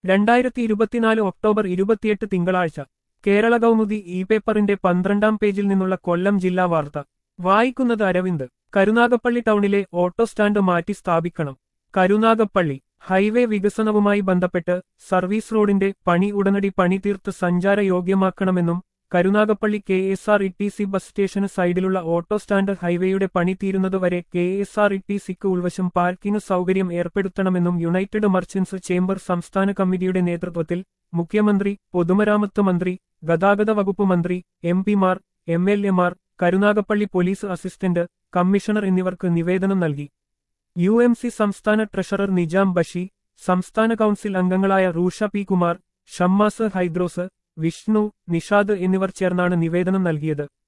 രണ്ടായിരത്തി ഇരുപത്തിനാല് ഒക്ടോബർ ഇരുപത്തിയെട്ട് തിങ്കളാഴ്ച കേരള കൗമുദി ഇ പേപ്പറിന്റെ പന്ത്രണ്ടാം പേജിൽ നിന്നുള്ള കൊല്ലം ജില്ലാ വാർത്ത വായിക്കുന്നത് അരവിന്ദ് കരുനാഗപ്പള്ളി ടൗണിലെ ഓട്ടോ സ്റ്റാൻഡ് മാറ്റി സ്ഥാപിക്കണം കരുനാഗപ്പള്ളി ഹൈവേ വികസനവുമായി ബന്ധപ്പെട്ട് സർവീസ് റോഡിന്റെ പണി ഉടനടി പണി തീർത്ത് സഞ്ചാര യോഗ്യമാക്കണമെന്നും Karunagappally K S R E T C bus സ്റ്റേഷന് സൈഡിലുള്ള ഓട്ടോ സ്റ്റാൻഡ് ഹൈവേയുടെ പണി തീരുന്നതുവരെ K S R E T സിക്ക് ഉൾവശം പാർക്കിംഗ് സൗകര്യം ഏർപ്പെടുത്തണമെന്നും യുണൈറ്റഡ് മർച്ചന്റ്സ് ചേംബർ സംസ്ഥാന കമ്മിറ്റിയുടെ നേതൃത്വത്തിൽ മുഖ്യമന്ത്രി പൊതുമരാമത്ത് മന്ത്രി ഗതാഗത വകുപ്പ് മന്ത്രി എം പിമാർ എം എൽ എമാർ കരുനാഗപ്പള്ളി പോലീസ് അസിസ്റ്റന്റ് കമ്മീഷണർ എന്നിവർക്ക് നിവേദനം നൽകി യു എം സി സംസ്ഥാന ട്രഷറർ നിജാം ബഷി സംസ്ഥാന കൗൺസിൽ അംഗങ്ങളായ റൂഷ പി കുമാർ ഷമ്മാസ് ഹൈദ്രോസ് വിഷ്ണു നിഷാദ് എന്നിവർ ചേർന്നാണ് നിവേദനം നൽകിയത്